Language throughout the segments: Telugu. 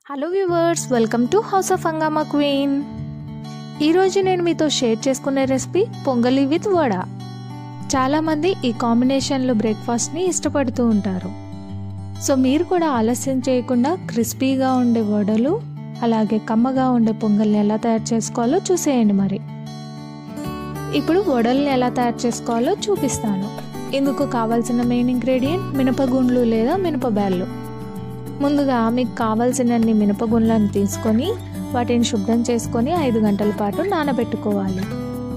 hello viewers welcome to house of Hungama queen ఈరోజు నేను మీతో షేర్ చేసుకునే రెసిపీ పొంగలి విత్ వడ చాలామంది ఈ కాంబినేషన్లో బ్రేక్ఫాస్ట్ని ఇష్టపడుతూ ఉంటారు సో మీరు కూడా ఆలస్యం చేయకుండా క్రిస్పీగా ఉండే వడలు అలాగే కమ్మగా ఉండే పొంగల్ని ఎలా తయారు చేసుకోవాలో చూసేయండి మరి ఇప్పుడు వడల్ని ఎలా తయారు చేసుకోవాలో చూపిస్తాను ఇందుకు కావాల్సిన మెయిన్ ఇంగ్రీడియంట్ మినపగుండ్లు లేదా మినపబ్యాళ్ళు ముందుగా మీకు కావాల్సినన్ని మినపగుండ్లను తీసుకొని వాటిని శుభ్రం చేసుకొని ఐదు గంటల పాటు నానబెట్టుకోవాలి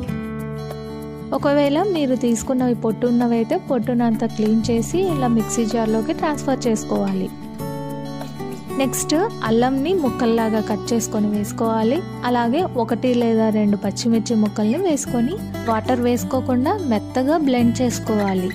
ఒకవేళ మీరు తీసుకున్నవి పొట్టు ఉన్నవైతే పొట్టునంతా క్లీన్ చేసి ఇలా మిక్సీ జార్లోకి ట్రాన్స్ఫర్ చేసుకోవాలి నెక్స్ట్ అల్లంని ముక్కల్లాగా కట్ చేసుకొని వేసుకోవాలి అలాగే ఒకటి లేదా రెండు పచ్చిమిర్చి ముక్కల్ని వేసుకొని వాటర్ వేసుకోకుండా మెత్తగా బ్లెండ్ చేసుకోవాలి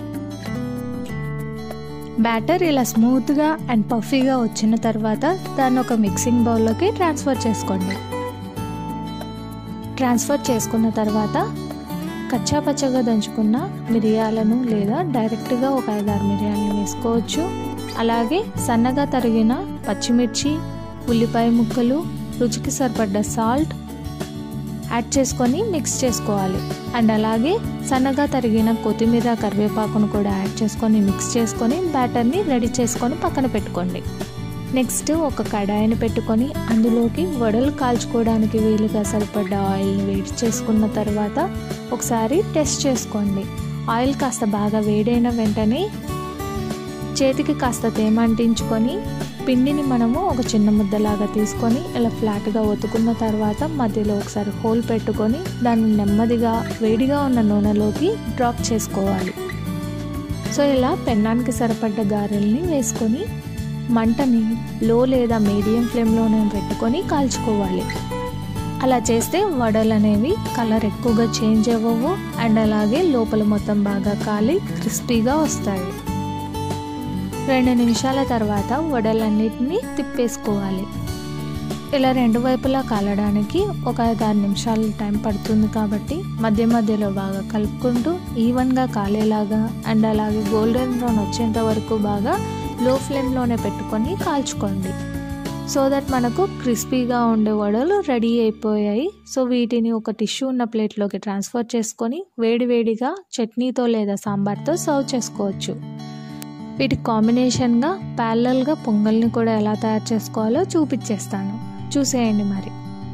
బ్యాటర్ ఇలా స్మూత్గా అండ్ పఫీగా వచ్చిన తర్వాత దాన్ని ఒక మిక్సింగ్ బౌల్లోకి ట్రాన్స్ఫర్ చేసుకోండి ట్రాన్స్ఫర్ చేసుకున్న తర్వాత కచ్చా పచ్చగా దంచుకున్న మిరియాలను లేదా డైరెక్ట్గా ఒక ఐదారు మిరియాలను వేసుకోవచ్చు అలాగే సన్నగా తరిగిన పచ్చిమిర్చి ఉల్లిపాయ ముక్కలు రుచికి సరిపడ్డ సాల్ట్ యాడ్ చేసుకొని మిక్స్ చేసుకోవాలి అండ్ అలాగే సన్నగా తరిగిన కొత్తిమీర కరివేపాకును కూడా యాడ్ చేసుకొని మిక్స్ చేసుకొని బ్యాటర్ని రెడీ చేసుకొని పక్కన పెట్టుకోండి నెక్స్ట్ ఒక కడాయిని పెట్టుకొని అందులోకి వడలు కాల్చుకోవడానికి వీలుగా సరిపడ్డ ఆయిల్ని వేడి చేసుకున్న తర్వాత ఒకసారి టెస్ట్ చేసుకోండి ఆయిల్ కాస్త బాగా వేడైన వెంటనే చేతికి కాస్త తేమ అంటించుకొని పిండిని మనము ఒక చిన్న ముద్దలాగా తీసుకొని ఇలా ఫ్లాట్గా ఒత్తుకున్న తర్వాత మధ్యలో ఒకసారి హోల్ పెట్టుకొని దాన్ని నెమ్మదిగా వేడిగా ఉన్న నూనెలోకి డ్రాప్ చేసుకోవాలి సో ఇలా పెన్నానికి సరిపడ్డ గారెల్ని వేసుకొని మంటని లో లేదా మీడియం ఫ్లేమ్లోనే పెట్టుకొని కాల్చుకోవాలి అలా చేస్తే వడలు అనేవి కలర్ ఎక్కువగా చేంజ్ అవ్వవు అండ్ అలాగే లోపల మొత్తం బాగా కాలి క్రిస్పీగా వస్తాయి రెండు నిమిషాల తర్వాత వడలన్నిటిని తిప్పేసుకోవాలి ఇలా రెండు వైపులా కాలడానికి ఒక ఐదారు నిమిషాలు టైం పడుతుంది కాబట్టి మధ్య మధ్యలో బాగా కలుపుకుంటూ ఈవెన్గా కాలేలాగా అండ్ అలాగే గోల్డెన్ బ్రౌన్ వచ్చేంత వరకు బాగా లో ఫ్లేమ్లోనే పెట్టుకొని కాల్చుకోండి సో దట్ మనకు క్రిస్పీగా ఉండే వడలు రెడీ అయిపోయాయి సో వీటిని ఒక టిష్యూ ఉన్న ప్లేట్లోకి ట్రాన్స్ఫర్ చేసుకొని వేడివేడిగా చట్నీతో లేదా సాంబార్తో సర్వ్ చేసుకోవచ్చు వీటి కాంబినేషన్గా ప్యారలల్గా పొంగల్ని కూడా ఎలా తయారు చేసుకోవాలో చూపించేస్తాను చూసేయండి మరి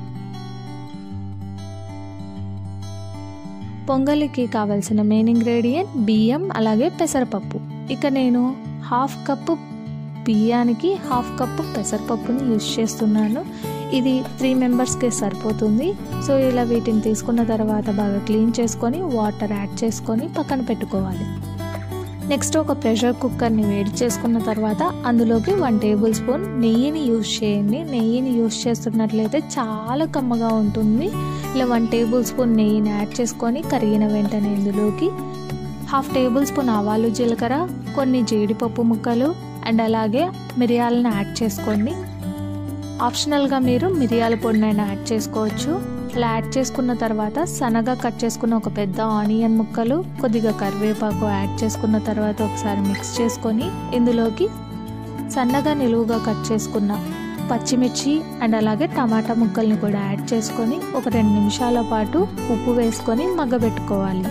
పొంగలికి కావలసిన మెయిన్ ఇంగ్రీడియంట్ బియ్యం అలాగే పెసరపప్పు ఇక నేను హాఫ్ కప్పు బియ్యానికి హాఫ్ కప్పు పెసరపప్పుని యూజ్ చేస్తున్నాను ఇది త్రీ మెంబర్స్కి సరిపోతుంది సో ఇలా వీటిని తీసుకున్న తర్వాత బాగా క్లీన్ చేసుకొని వాటర్ యాడ్ చేసుకొని పక్కన పెట్టుకోవాలి నెక్స్ట్ ఒక ప్రెషర్ కుక్కర్ని వేడి చేసుకున్న తర్వాత అందులోకి వన్ టేబుల్ స్పూన్ నెయ్యిని యూజ్ చేయండి నెయ్యిని యూజ్ చేస్తున్నట్లయితే చాలా కమ్మగా ఉంటుంది ఇలా వన్ టేబుల్ స్పూన్ నెయ్యిని యాడ్ చేసుకొని కరిగిన వెంటనే ఇందులోకి హాఫ్ టేబుల్ స్పూన్ ఆవాలు జీలకర్ర కొన్ని జీడిపప్పు ముక్కలు అండ్ అలాగే మిరియాలను యాడ్ చేసుకోండి ఆప్షనల్గా మీరు మిరియాల పొడినైనా యాడ్ చేసుకోవచ్చు ఇలా యాడ్ చేసుకున్న తర్వాత సన్నగా కట్ చేసుకున్న ఒక పెద్ద ఆనియన్ ముక్కలు కొద్దిగా కరివేపాకు యాడ్ చేసుకున్న తర్వాత ఒకసారి మిక్స్ చేసుకొని ఇందులోకి సన్నగా నిలువుగా కట్ చేసుకున్న పచ్చిమిర్చి అండ్ అలాగే టమాటా ముక్కల్ని కూడా యాడ్ చేసుకొని ఒక రెండు నిమిషాల పాటు ఉప్పు వేసుకొని మగ్గబెట్టుకోవాలి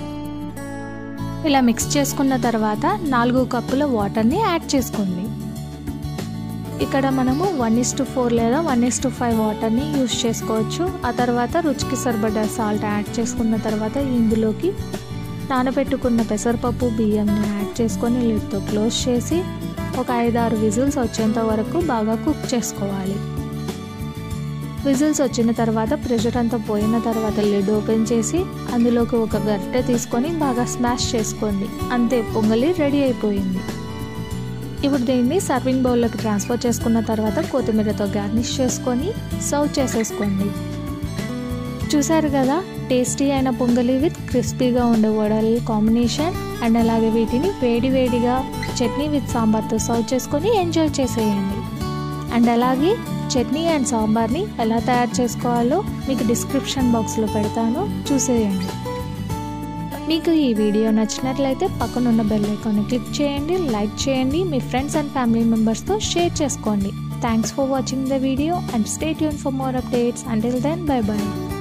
ఇలా మిక్స్ చేసుకున్న తర్వాత నాలుగు కప్పుల వాటర్ని యాడ్ చేసుకోండి ఇక్కడ మనము వన్ ఇస్ టు ఫోర్ లేదా వన్ ఇస్ టు ఫైవ్ వాటర్ని యూస్ చేసుకోవచ్చు ఆ తర్వాత రుచికి సరిపడ్డ సాల్ట్ యాడ్ చేసుకున్న తర్వాత ఇందులోకి నానబెట్టుకున్న పెసరపప్పు బియ్యంని యాడ్ చేసుకొని లిడ్తో క్లోజ్ చేసి ఒక ఐదారు విజిల్స్ వచ్చేంత వరకు బాగా కుక్ చేసుకోవాలి విజిల్స్ వచ్చిన తర్వాత ప్రెషర్ అంతా పోయిన తర్వాత లిడ్ ఓపెన్ చేసి అందులోకి ఒక గరిటె తీసుకొని బాగా స్మాష్ చేసుకోండి అంతే పొంగలి రెడీ అయిపోయింది ఇప్పుడు దీన్ని సర్వింగ్ బౌల్లోకి ట్రాన్స్ఫర్ చేసుకున్న తర్వాత కొత్తిమీరతో గార్నిష్ చేసుకొని సర్వ్ చేసేసుకోండి చూసారు కదా టేస్టీ అయిన పొంగలి విత్ క్రిస్పీగా ఉండే వడల కాంబినేషన్ అండ్ అలాగే వీటిని వేడి వేడిగా చట్నీ విత్ సాంబార్తో సర్వ్ చేసుకొని ఎంజాయ్ చేసేయండి అండ్ అలాగే చట్నీ అండ్ సాంబార్ని ఎలా తయారు చేసుకోవాలో మీకు డిస్క్రిప్షన్ బాక్స్లో పెడతాను చూసేయండి మీకు ఈ వీడియో నచ్చినట్లయితే పక్కనున్న బెల్ ఐకాన్ని క్లిక్ చేయండి లైక్ చేయండి మీ ఫ్రెండ్స్ అండ్ ఫ్యామిలీ మెంబర్స్తో షేర్ చేసుకోండి thanks for watching the video and stay tune for more updates until then bye by